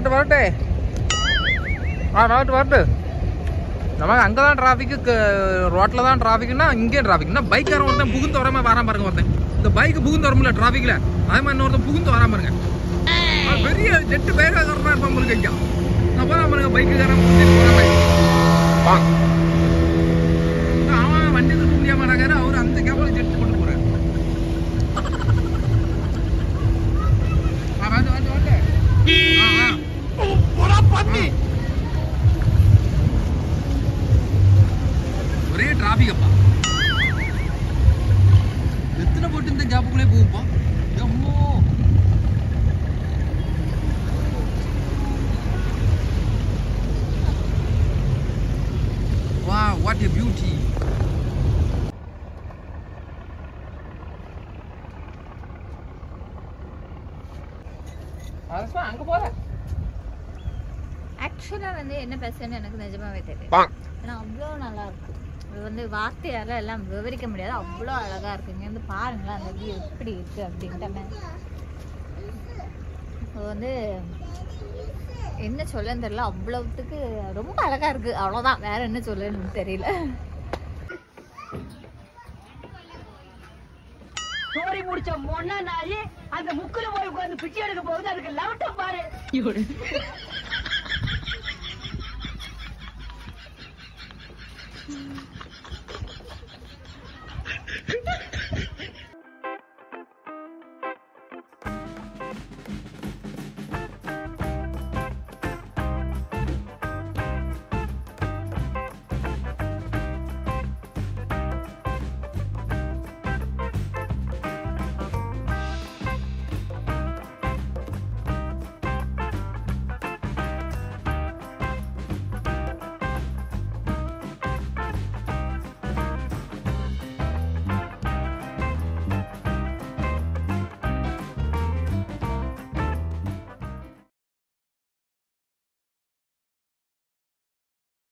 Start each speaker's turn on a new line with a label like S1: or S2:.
S1: வரட்டு வரட்டு ஆ வரட்டு வரட்டு நமக்கு அங்கே தான் டிராஃபிக்கு ரோட்டில் தான் டிராஃபிக்னா இங்கே டிராஃபிக்னா பைக்காரன் ஒருத்தன் புகுந்து வராம வராம பாருங்க ஒருத்தன் இந்த பைக்கு புகுந்து வரும்ல டிராஃபிக்கில் அதே மாதிரி இன்னொருத்தன் புகுந்து வராம பாருங்க அவன் பெரிய ஜெட்டு வேகக்காரனா இருப்பான் உங்களுக்கு ஐயா அப்போ தான் பாருங்க பைக்குக்காரன் புகுந்து போகிறான் அவன் வண்டி திருப்ப முடியாம இருக்காரு அவர் அந்த கேபிள் ஜெட்டு கொண்டு போறாரு ஆ, வாங்க, வாங்க, வாங்க. ஆ, ஆ. ஆ. ஒரே டிராபிக் அப்பா எத்தனை போட்டு இந்த கேப்புக்குள்ளே போகும்பா எம்மோ வா வாட் எ பியூட்டி அரசா அங்க போற
S2: ஆக்சுவலா வந்து என்ன பேசுறேன்னு எனக்கு நிஜமாவே தெரியும் ஏன்னா அவ்வளோ நல்லா இருக்கு இது வந்து வார்த்தையால எல்லாம் விவரிக்க முடியாது அவ்வளோ அழகா இருக்கு இங்க வந்து பாருங்களேன் அந்த வியூ எப்படி இருக்கு அப்படின்ட்டு அது வந்து என்ன சொல்லன்னு தெரியல அவ்வளவுத்துக்கு ரொம்ப அழகா இருக்கு அவ்வளவுதான் வேற என்ன சொல்லன்னு தெரியல
S3: சோரி முடிச்ச மொன்ன நாயி அந்த முக்குல போய் உட்கார்ந்து பிச்சை எடுக்க போகுது அதுக்கு லவட்ட பாரு